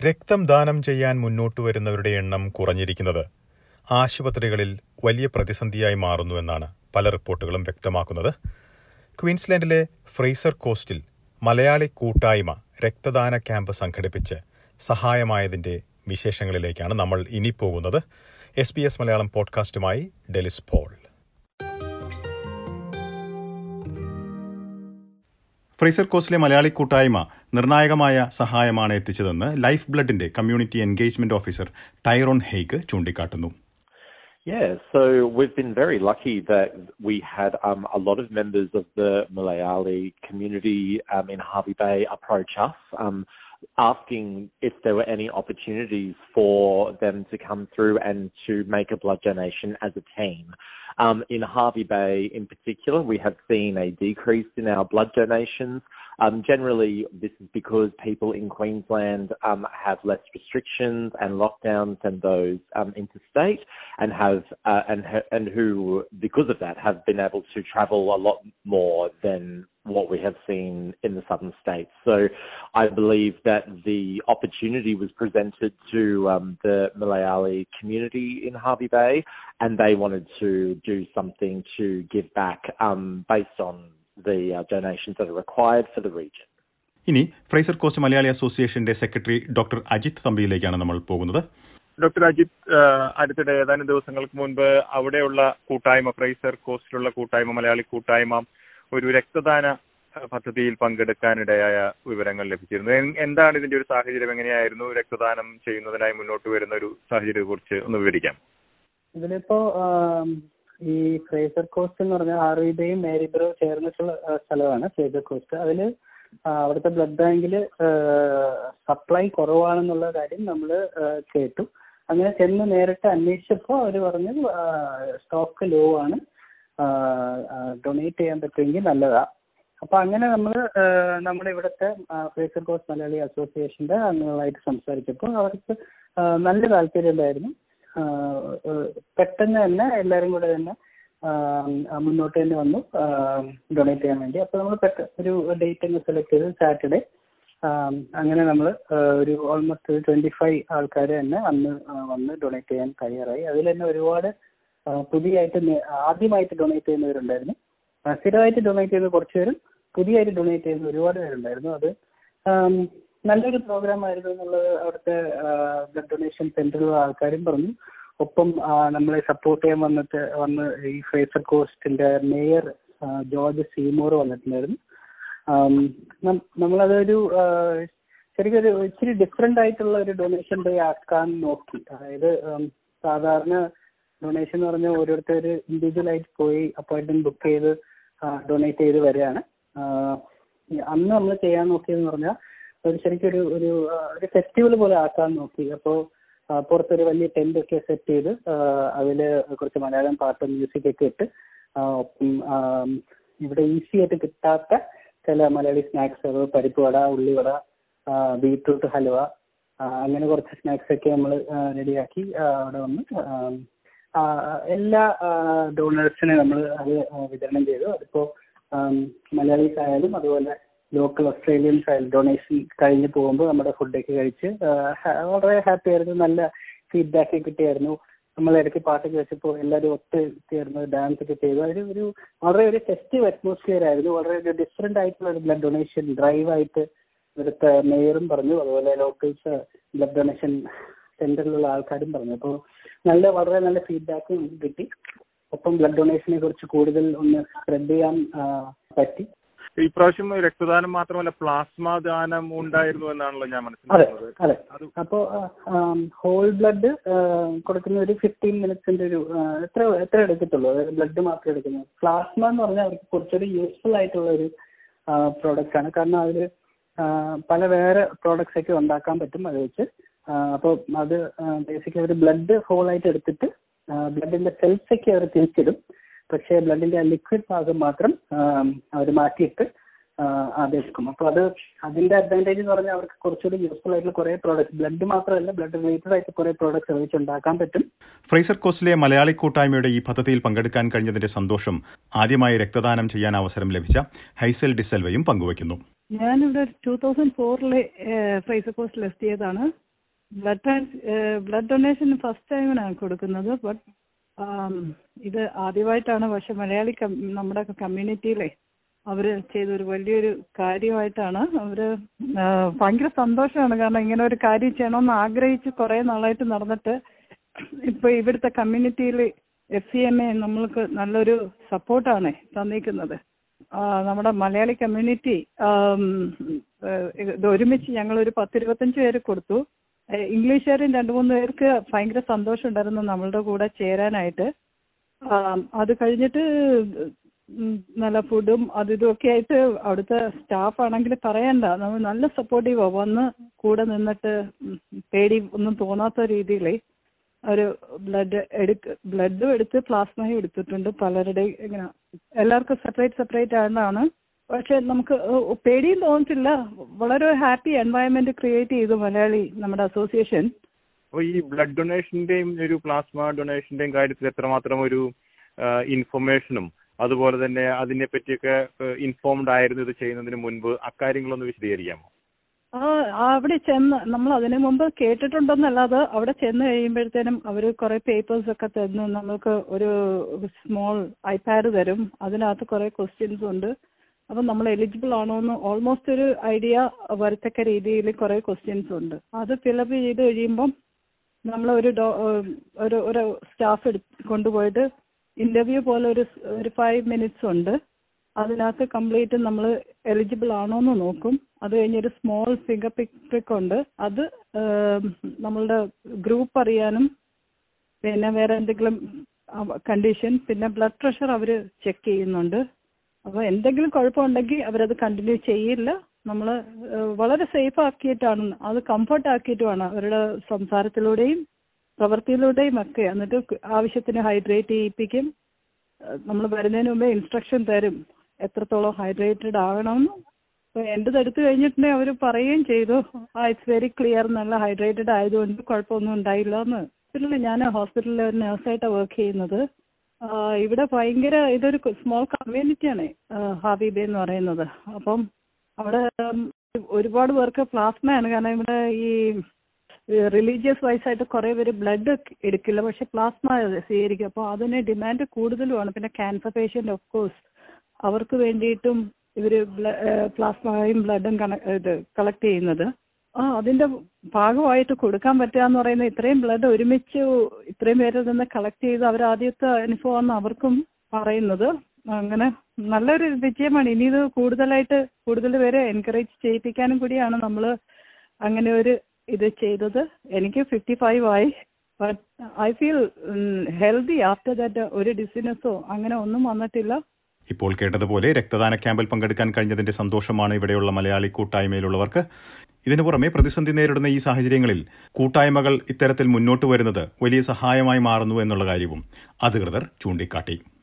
രക്തം ദാനം ചെയ്യാൻ മുന്നോട്ട് വരുന്നവരുടെ എണ്ണം കുറഞ്ഞിരിക്കുന്നത് ആശുപത്രികളിൽ വലിയ പ്രതിസന്ധിയായി മാറുന്നുവെന്നാണ് പല റിപ്പോർട്ടുകളും വ്യക്തമാക്കുന്നത് ക്വീൻസ്ലാൻഡിലെ ഫ്രേസർ കോസ്റ്റിൽ മലയാളി കൂട്ടായ്മ രക്തദാന ക്യാമ്പ് സംഘടിപ്പിച്ച് സഹായമായതിന്റെ വിശേഷങ്ങളിലേക്കാണ് നമ്മൾ ഇനി പോകുന്നത് എസ് ബി എസ് മലയാളം പോഡ്കാസ്റ്റുമായി ഡെലിസ് പോൾ ഫ്രേസർ കോസ്റ്റിലെ മലയാളി കൂട്ടായ്മ നിർണായകമായ സഹായമാണ് എത്തിച്ചതെന്ന് ലൈഫ് ബ്ലഡിന്റെ കമ്മ്യൂണിറ്റി എൻഗേജ്മെന്റ് ഓഫീസർ ടൈറോൺ ഹെയ്ക്ക് ചൂണ്ടിക്കാട്ടുന്നു Yeah, so we've been very lucky that we had um, a lot of members of the Malayali community um, in Harvey Bay approach us um, asking if there were any opportunities for them to come through and to make a blood donation as a team. Um, in Harvey Bay, in particular, we have seen a decrease in our blood donations. Um, generally, this is because people in Queensland um, have less restrictions and lockdowns than those um, interstate, and have uh, and and who, because of that, have been able to travel a lot more than what we have seen in the southern states. So, I believe that the opportunity was presented to um, the Malayali community in Harvey Bay, and they wanted to do something to give back um, based on the uh, donations that are required for the region. ഇനി ഫ്രൈസർ cost Malayali അസോസിയേഷന്റെ secretary doctor Ajith തമ്പിയിലേക്കാണ് നമ്മൾ പോകുന്നത് doctor Ajith അടുത്തിടെ ഏതാനും ദിവസങ്ങൾക്ക് മുൻപ് അവിടെയുള്ള കൂട്ടായ്മ ഫ്രൈസർ കോസ്റ്റിലുള്ള കൂട്ടായ്മ മലയാളി കൂട്ടായ്മ ഒരു രക്തദാന പദ്ധതിയിൽ പങ്കെടുക്കാനിടയായ വിവരങ്ങൾ ലഭിച്ചിരുന്നു എന്താണ് ഇതിന്റെ ഒരു സാഹചര്യം എങ്ങനെയായിരുന്നു രക്തദാനം ചെയ്യുന്നതിനായി മുന്നോട്ട് വരുന്ന ഒരു സാഹചര്യത്തെ കുറിച്ച് ഒന്ന് വിവരിക്കാം ഇതിലിപ്പോ ഈ ഫ്രേസർ കോസ്റ്റ് എന്ന് പറഞ്ഞാൽ ആർവിബയും മേരിബ്രോ ചേർന്നിട്ടുള്ള സ്ഥലമാണ് ഫ്രേസർ കോസ്റ്റ് അതില് അവിടുത്തെ ബ്ലഡ് ബാങ്കിൽ സപ്ലൈ കുറവാണെന്നുള്ള കാര്യം നമ്മൾ കേട്ടു അങ്ങനെ ചെന്ന് നേരിട്ട് അന്വേഷിച്ചപ്പോൾ അവർ പറഞ്ഞു സ്റ്റോക്ക് ലോ ആണ് ഡൊണേറ്റ് ചെയ്യാൻ പറ്റുമെങ്കിൽ നല്ലതാ അപ്പൊ അങ്ങനെ നമ്മൾ നമ്മുടെ ഇവിടുത്തെ ഫ്രേസർ കോസ്റ്റ് മലയാളി അസോസിയേഷന്റെ അംഗങ്ങളായിട്ട് സംസാരിച്ചപ്പോൾ അവർക്ക് നല്ല താല്പര്യം ഉണ്ടായിരുന്നു പെട്ടെന്ന് തന്നെ എല്ലാവരും കൂടെ തന്നെ മുന്നോട്ട് തന്നെ വന്നു ഡൊണേറ്റ് ചെയ്യാൻ വേണ്ടി അപ്പോൾ നമ്മൾ പെട്ടെന്ന് ഒരു ഡേറ്റ് അങ്ങ് സെലക്ട് ചെയ്ത് സാറ്റർഡേ അങ്ങനെ നമ്മൾ ഒരു ഓൾമോസ്റ്റ് ഒരു ട്വന്റി ഫൈവ് ആൾക്കാർ തന്നെ അന്ന് വന്ന് ഡൊണേറ്റ് ചെയ്യാൻ തയ്യാറായി അതിൽ തന്നെ ഒരുപാട് പുതിയതായിട്ട് ആദ്യമായിട്ട് ഡൊണേറ്റ് ചെയ്യുന്നവരുണ്ടായിരുന്നു സ്ഥിരമായിട്ട് ഡൊണേറ്റ് ചെയ്യുന്ന കുറച്ച് പേരും പുതിയതായിട്ട് ഡൊണേറ്റ് ചെയ്യുന്ന ഒരുപാട് പേരുണ്ടായിരുന്നു അത് നല്ലൊരു പ്രോഗ്രാം ആയിരുന്നു എന്നുള്ളത് അവിടുത്തെ ബ്ലഡ് ഡൊണേഷൻ സെന്ററിലുള്ള ആൾക്കാരും പറഞ്ഞു ഒപ്പം നമ്മളെ സപ്പോർട്ട് ചെയ്യാൻ വന്നിട്ട് വന്ന് ഈ ഫ്രേസർ കോസ്റ്റിന്റെ മേയർ ജോർജ് സീമോർ വന്നിട്ടുണ്ടായിരുന്നു നമ്മളതൊരു ശരിക്കും ഒരു ഇച്ചിരി ഡിഫറെന്റ് ആയിട്ടുള്ള ഒരു ഡൊണേഷൻ ഡേ ആക്കാൻ നോക്കി അതായത് സാധാരണ ഡൊണേഷൻ എന്ന് പറഞ്ഞാൽ ഓരോരുത്തർ ഇൻഡിവിജ്വൽ ആയിട്ട് പോയി അപ്പോയിന്റ്മെന്റ് ബുക്ക് ചെയ്ത് ഡൊണേറ്റ് ചെയ്ത് വരികയാണ് അന്ന് നമ്മൾ ചെയ്യാൻ നോക്കിയെന്ന് പറഞ്ഞാൽ ഒരു ശരിക്കും ഒരു ഒരു ഒരു ഫെസ്റ്റിവൽ പോലെ ആക്കാൻ നോക്കി അപ്പോൾ പുറത്തൊരു വലിയ ടെന്റ് ഒക്കെ സെറ്റ് ചെയ്ത് അതിൽ കുറച്ച് മലയാളം പാട്ട് മ്യൂസിക് ഒക്കെ ഇട്ട് ഒപ്പം ഇവിടെ ഈസി ആയിട്ട് കിട്ടാത്ത ചില മലയാളി സ്നാക്സ് പരിപ്പ് വട ഉള്ളിവട ബീട്രൂട്ട് ഹലുവ അങ്ങനെ കുറച്ച് സ്നാക്സ് ഒക്കെ നമ്മൾ റെഡിയാക്കി അവിടെ വന്ന് എല്ലാ ഡോണേഴ്സിനെ നമ്മൾ അത് വിതരണം ചെയ്തു അതിപ്പോ മലയാളീസ് ആയാലും അതുപോലെ ലോക്കൽ ഓസ്ട്രേലിയൻസ് ആയാലും ഡൊണേഷൻ കഴിഞ്ഞ് പോകുമ്പോൾ നമ്മുടെ ഫുഡൊക്കെ കഴിച്ച് വളരെ ഹാപ്പി ആയിരുന്നു നല്ല ഫീഡ്ബാക്ക് കിട്ടിയായിരുന്നു നമ്മൾ ഇടയ്ക്ക് പാട്ടൊക്കെ വെച്ചപ്പോൾ എല്ലാവരും ഒത്ത് ചേർന്ന് ഡാൻസ് ഒക്കെ ചെയ്തു അതൊരു ഒരു വളരെ ഒരു ഫെസ്റ്റീവ് അറ്റ്മോസ്ഫിയർ ആയിരുന്നു വളരെ ഒരു ഡിഫറെന്റ് ആയിട്ടുള്ള ഒരു ബ്ലഡ് ഡൊണേഷൻ ഡ്രൈവ് ആയിട്ട് ഇവിടുത്തെ മേയറും പറഞ്ഞു അതുപോലെ ലോക്കൽസ് ബ്ലഡ് ഡൊണേഷൻ സെന്ററിലുള്ള ആൾക്കാരും പറഞ്ഞു അപ്പോൾ നല്ല വളരെ നല്ല ഫീഡ്ബാക്ക് നമുക്ക് കിട്ടി ഒപ്പം ബ്ലഡ് ഡൊണേഷനെ കുറിച്ച് കൂടുതൽ ഒന്ന് സ്പ്രെഡ് ചെയ്യാൻ പറ്റി ഇപ്രാവശ്യം രക്തദാനം മാത്രമല്ല പ്ലാസ്മ ദാനം ഉണ്ടായിരുന്നു എന്നാണല്ലോ ഞാൻ അതെ മനസ്സിലാക്കുന്നത് അതെ അപ്പോ ഹോൾ ബ്ലഡ് കൊടുക്കുന്ന ഒരു ഫിഫ്റ്റീൻ മിനിറ്റ്സിന്റെ ഒരു എത്ര എത്ര എടുക്കത്തുള്ളൂ അതായത് ബ്ലഡ് മാത്രമേ എടുക്കുന്നത് പ്ലാസ്മ എന്ന് പറഞ്ഞാൽ അവർക്ക് കുറച്ചൊരു യൂസ്ഫുൾ ആയിട്ടുള്ള ഒരു പ്രോഡക്റ്റ് ആണ് കാരണം അതിൽ പല വേറെ പ്രോഡക്ട്സ് ഒക്കെ ഉണ്ടാക്കാൻ പറ്റും അത് വെച്ച് അപ്പോൾ അത് ബേസിക്കലി അവർ ബ്ലഡ് ഹോൾ ആയിട്ട് എടുത്തിട്ട് ബ്ലഡിന്റെ സെൽസ് ഒക്കെ അവർ തിരിച്ചിടും പക്ഷേ ബ്ലഡിന്റെ ലിക്വിഡ് ഭാഗം മാത്രം അവർ മാറ്റിയിട്ട് അതെടുക്കും അപ്പോൾ അത് അതിന്റെ അഡ്വാൻറ്റേജ് എന്ന് പറഞ്ഞാൽ അവർക്ക് കുറച്ചുകൂടി യൂസ്ഫുൾ ആയിട്ടുള്ള കുറേ പ്രോഡക്ട്സ് ബ്ലഡ് മാത്രമല്ല ബ്ലഡ് റിലേറ്റഡ് ആയിട്ട് കുറേ പ്രോഡക്ട്സ് വെച്ച് ഉണ്ടാക്കാൻ പറ്റും ഫ്രൈസർ കോസ്റ്റിലെ മലയാളി കൂട്ടായ്മയുടെ ഈ പദ്ധതിയിൽ പങ്കെടുക്കാൻ കഴിഞ്ഞതിന്റെ സന്തോഷം ആദ്യമായി രക്തദാനം ചെയ്യാൻ അവസരം ലഭിച്ച ഹൈസൽ ഡിസൽവയും പങ്കുവയ്ക്കുന്നു ഞാനിവിടെ ടൂ തൗസൻഡ് ഫോറിലെ ഫ്രൈസർ കോസ്റ്റ് ലെസ്റ്റ് ചെയ്താണ് blood trans blood donation first ടൈമിനാണ് കൊടുക്കുന്നത് ബട്ട് ഇത് ആദ്യമായിട്ടാണ് പക്ഷെ മലയാളി കം- നമ്മുടെ കമ്മ്യൂണിറ്റിയിലെ അവര് ചെയ്തൊരു വലിയൊരു കാര്യമായിട്ടാണ് അവര് ആ, ഭയങ്കര സന്തോഷമാണ് കാരണം ഇങ്ങനെ ഒരു കാര്യം ചെയ്യണമെന്ന് ആഗ്രഹിച്ച് കുറെ നാളായിട്ട് നടന്നിട്ട് ഇപ്പൊ ഇവിടുത്തെ കമ്മ്യൂണിറ്റിയിൽ എഫ് സി എം എ നമ്മൾക്ക് നല്ലൊരു സപ്പോർട്ടാണ് തന്നിരിക്കുന്നത് ആ, നമ്മുടെ മലയാളി കമ്മ്യൂണിറ്റി ഇത് ഒരുമിച്ച് ഞങ്ങൾ ഒരു പത്തിരുപത്തഞ്ച് പേര് കൊടുത്തു ഏഹ് ഇംഗ്ലീഷുകാരും രണ്ടു മൂന്ന് പേർക്ക് ഭയങ്കര സന്തോഷം ഉണ്ടായിരുന്നു നമ്മളുടെ കൂടെ ചേരാനായിട്ട് ആം, അത് കഴിഞ്ഞിട്ട് ഉം നല്ല ഫുഡും അത് ഇതുമൊക്കെ ആയിട്ട് അവിടുത്തെ സ്റ്റാഫ് ആണെങ്കിൽ പറയണ്ട നമ്മൾ നല്ല സപ്പോർട്ടീവാ വന്ന് കൂടെ നിന്നിട്ട് ഉം പേടി ഒന്നും തോന്നാത്ത രീതിയിൽ ഒരു ബ്ലഡ് എടുക്ക് ബ്ലഡും എടുത്ത് പ്ലാസ്മയും എടുത്തിട്ടുണ്ട് പലരുടെയും ഇങ്ങനെ എല്ലാവർക്കും സെപ്പറേറ്റ് സെപ്പറേറ്റ് ആണെന്നാണ് പക്ഷെ നമുക്ക് ഏഹ് പേടിയും തോന്നത്തില്ല വളരെ ഹാപ്പി എൻവയൺമെന്റ് ക്രിയേറ്റ് ചെയ്തു മലയാളി നമ്മുടെ അസോസിയേഷൻ അപ്പോൾ ഈ ബ്ലഡ് ഡൊണേഷന്റെയും ഒരു പ്ലാസ്മ ഡൊണേഷന്റെയും കാര്യത്തിൽ എത്രമാത്രം ഒരു ഇൻഫർമേഷനും അതുപോലെ തന്നെ അതിനെ പറ്റിയൊക്കെ ഇൻഫോംഡ് ആയിരുന്നു ഇത് ചെയ്യുന്നതിന് മുൻപ് അക്കാര്യങ്ങളൊന്ന് വിശദീകരിക്കാമോ ആ ആ, അവിടെ ചെന്ന് നമ്മൾ അതിനു മുമ്പ് കേട്ടിട്ടുണ്ടെന്നല്ലാതെ അവിടെ ചെന്ന് കഴിയുമ്പോഴത്തേനും അവർ കുറെ പേപ്പേഴ്സ് ഒക്കെ തന്നു നമുക്ക് ഒരു സ്മോൾ ഐപാഡ് തരും അതിനകത്ത് കുറെ ക്വസ്റ്റ്യൻസ് ഉണ്ട് അപ്പം നമ്മൾ എലിജിബിൾ ആണോ എന്ന് ഓൾമോസ്റ്റ് ഒരു ഐഡിയ വരത്തക്ക രീതിയിൽ കുറെ ക്വസ്റ്റ്യൻസ് ഉണ്ട് അത് ഫിലപ്പ് ചെയ്ത് കഴിയുമ്പം നമ്മൾ ഒരു ഡോ- ഏഹ് ഒരു ഒരു സ്റ്റാഫ് എടു കൊണ്ടുപോയിട്ട് ഇന്റർവ്യൂ പോലെ ഒരു സ് ഒരു ഫൈവ് മിനിറ്റ്സ് ഉണ്ട് അതിനകത്ത് കംപ്ലീറ്റ് നമ്മൾ എലിജിബിൾ ആണോ എന്ന് നോക്കും അത് കഴിഞ്ഞ് ഒരു സ്മോൾ ഫിംഗർ പിക് ഉണ്ട് അത് ഏം, നമ്മളുടെ ഗ്രൂപ്പ് അറിയാനും പിന്നെ വേറെ എന്തെങ്കിലും കണ്ടീഷൻ പിന്നെ ബ്ലഡ് പ്രഷർ അവർ ചെക്ക് ചെയ്യുന്നുണ്ട് അപ്പോൾ എന്തെങ്കിലും കുഴപ്പമുണ്ടെങ്കിൽ അവരത് കണ്ടിന്യൂ ചെയ്യില്ല നമ്മൾ വളരെ സേഫ് ആക്കിയിട്ടാണ് അത് കംഫർട്ട് ആക്കിയിട്ടുമാണ് അവരുടെ സംസാരത്തിലൂടെയും പ്രവൃത്തിയിലൂടെയും ഒക്കെ എന്നിട്ട് ആവശ്യത്തിന് ഹൈഡ്രേറ്റ് ചെയ്യിപ്പിക്കും നമ്മൾ വരുന്നതിന് മുമ്പേ ഇൻസ്ട്രക്ഷൻ തരും എത്രത്തോളം ഹൈഡ്രേറ്റഡ് ആകണമെന്ന് അപ്പൊ എൻ്റെത് എടുത്തു കഴിഞ്ഞിട്ടുണ്ടെങ്കിൽ അവർ പറയുകയും ചെയ്തു ആ ഇറ്റ്സ് വെരി ക്ലിയർ നല്ല ഹൈഡ്രേറ്റഡ് ആയതുകൊണ്ട് കുഴപ്പമൊന്നും ഉണ്ടായില്ല എന്ന് ഹോസ്പിറ്റലിൽ ഞാൻ ഹോസ്പിറ്റലിൽ ഒരു നഴ്സായിട്ടാണ് വർക്ക് ചെയ്യുന്നത് ആ, ഇവിടെ ഭയങ്കര ഇതൊരു സ്മോൾ കമ്മ്യൂണിറ്റിയാണ് ഹാബീബെ എന്ന് പറയുന്നത് അപ്പം അവിടെ ഉം, ഒരുപാട് പേർക്ക് പ്ലാസ്മയാണ് കാരണം ഇവിടെ ഈ റിലീജിയസ് വൈസ് ആയിട്ട് കുറെ പേര് ബ്ലഡ് എടുക്കില്ല പക്ഷെ പ്ലാസ്മ സ്വീകരിക്കും അപ്പോൾ അതിന് ഡിമാൻഡ് കൂടുതലുമാണ് പിന്നെ ക്യാൻസർ പേഷ്യൻ്റ് ഓഫ് കോഴ്സ് അവർക്ക് വേണ്ടിയിട്ടും ഇവര് പ്ലാസ്മയും ബ്ലഡും ഇത് കളക്ട് ചെയ്യുന്നത് ആ അതിന്റെ ഭാഗമായിട്ട് കൊടുക്കാൻ പറ്റുക എന്ന് പറയുന്നത് ഇത്രയും ബ്ലഡ് ഒരുമിച്ച് ഇത്രയും പേരിൽ നിന്ന് കളക്ട് ചെയ്ത് അവർ ആദ്യത്തെ അനുഭവമാണ് അവർക്കും പറയുന്നത് അങ്ങനെ നല്ലൊരു വിജയമാണ് ഇനി ഇത് കൂടുതലായിട്ട് കൂടുതൽ പേരെ എൻകറേജ് ചെയ്യിപ്പിക്കാനും കൂടിയാണ് നമ്മൾ അങ്ങനെ ഒരു ഇത് ചെയ്തത് എനിക്ക് ഫിഫ്റ്റി ഫൈവ് ആയി but I feel healthy after that ഒരു ഡിസിനസ്സോ അങ്ങനെ ഒന്നും വന്നിട്ടില്ല ഇപ്പോൾ കേട്ടതുപോലെ രക്തദാന ക്യാമ്പിൽ പങ്കെടുക്കാൻ കഴിഞ്ഞതിന്റെ സന്തോഷമാണ് ഇവിടെയുള്ള മലയാളി കൂട്ടായ്മയിലുള്ളവർക്ക് ഇതിനു പുറമെ പ്രതിസന്ധി നേരിടുന്ന ഈ സാഹചര്യങ്ങളിൽ കൂട്ടായ്മകൾ ഇത്തരത്തിൽ മുന്നോട്ട് വരുന്നത് വലിയ സഹായമായി മാറുന്നു എന്നുള്ള കാര്യവും അധികൃതർ ചൂണ്ടിക്കാട്ടി